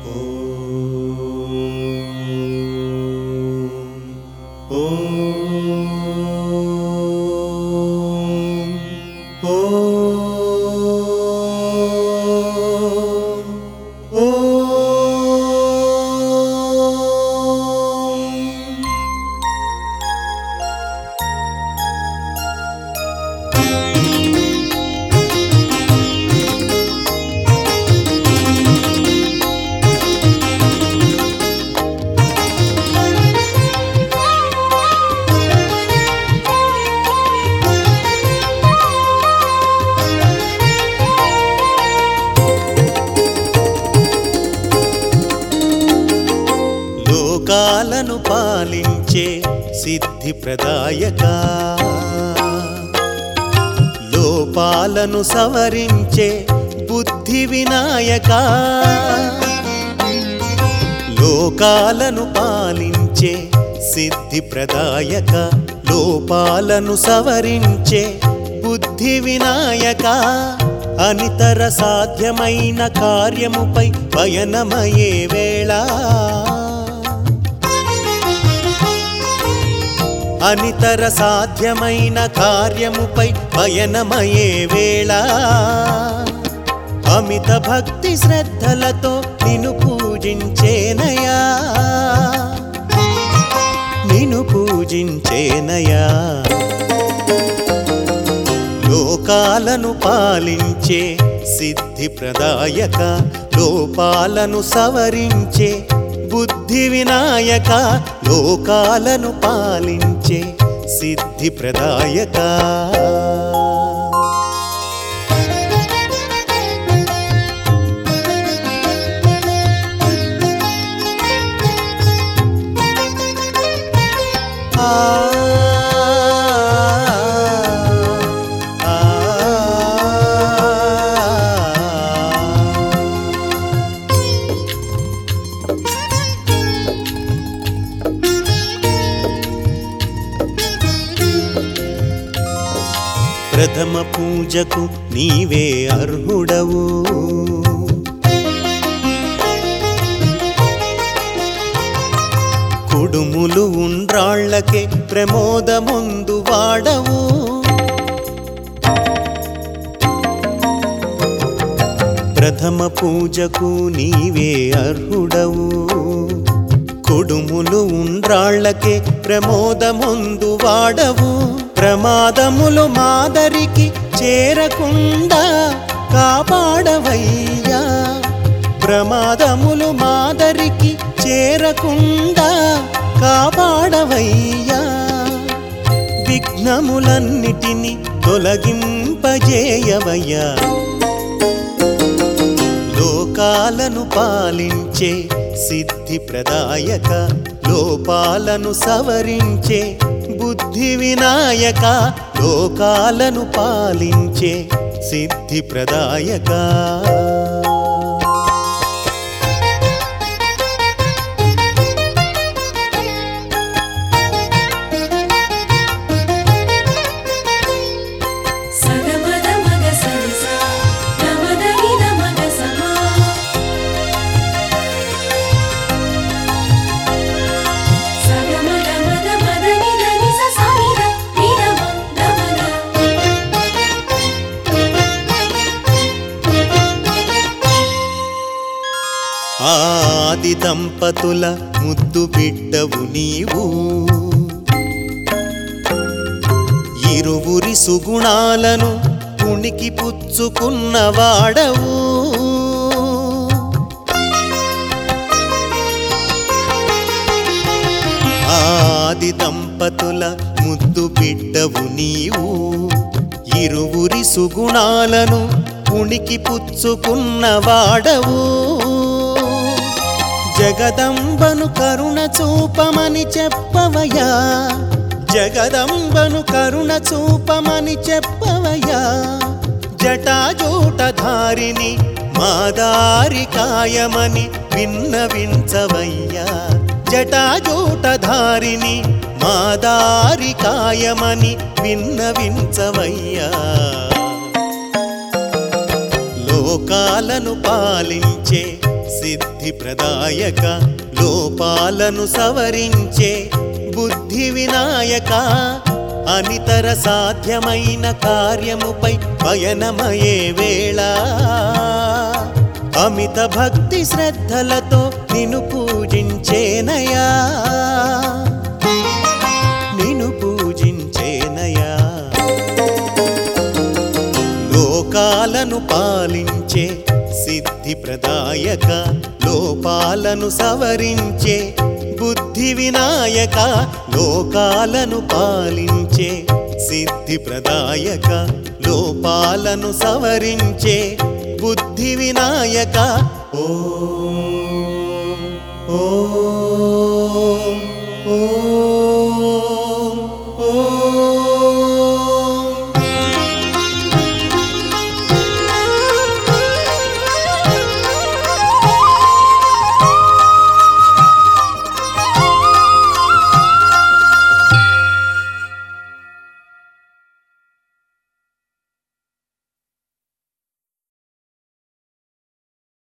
లోకాలను పాలించే సిద్ధి ప్రదాయక లోపాలను సవరించే బుద్ధి వినాయక లోకాలను పాలించే సిద్ధి ప్రదాయక లోపాలను సవరించే బుద్ధి వినాయక అనితర సాధ్యమైన కార్యముపై పయనమయ్యే వేళ అనితర సాధ్యమైన కార్యముపై పయనమయ్యే వేళ అమిత భక్తి శ్రద్ధలతో నిన్ను పూజించేనయా నిన్ను పూజించేనయా లోకాలను పాలించే సిద్ధి ప్రదాయక లోపాలను సవరించే బుద్ధి వినాయక లోకాలను పాలించే సిద్ధి ప్రదాయక ఆ ప్రథమ పూజకు నీవే అర్హుడవు కుడుములు ఉండ్రాళ్ళకే ప్రమోదముందు వాడవు ప్రథమ పూజకు నీవే అర్హుడవు కొడుములు ఉండ్రాళ్ళకే ప్రమోదముందు వాడవు ప్రమాదములు మాదరికి చేరకుండా కాపాడవయ్యా ప్రమాదములు మాదరికి చేరకుండా కాపాడవయ్యా విఘ్నములన్నిటిని తొలగింపజేయవయ్యా లోకాలను పాలించే సిద్ధి ప్రదాయక లోపాలను సవరించే బుద్ధి వినాయక లోకాలను పాలించే సిద్ధి ప్రదాయక సగమద మగ సరిస గమద నిద మగ సమా సగమద మద మద నిద నిస సమిద నిద మద ఆది దంపతుల ముద్దు బిడ్డవు నీవు ఇరువురి సుగుణాలను ఉనికి పుచ్చుకున్నవాడవు ఆది దంపతుల ముద్దు బిడ్డవు నీవు ఇరువురి సుగుణాలను ఉనికి పుచ్చుకున్నవాడవు జగదంబను కరుణ చూపమని చెప్పవయ్యా జగదంబను కరుణ చూపమని చెప్పవయ్యా జటాజూటధారిని మాదారి కాయమని విన్నవించవయ్యా జటాజూటధారిని మాదారి కాయమని విన్నవించవయ్యా లోకాలను పాలించే సిద్ధి ప్రదాయక లోపాలను సవరించే బుద్ధి వినాయక అనితర సాధ్యమైన కార్యముపై పయనమయే వేళ అమిత భక్తి శ్రద్ధలతో నిన్ను పూజించేనయా నిన్ను పూజించేనయా లోకాలను పాలించే సిద్ధి ప్రదాయక లోపాలను సవరించే బుద్ధి వినాయక లోకాలను పాలించే సిద్ధి ప్రదాయక లోపాలను సవరించే బుద్ధి వినాయక ఓం ఓం ఓం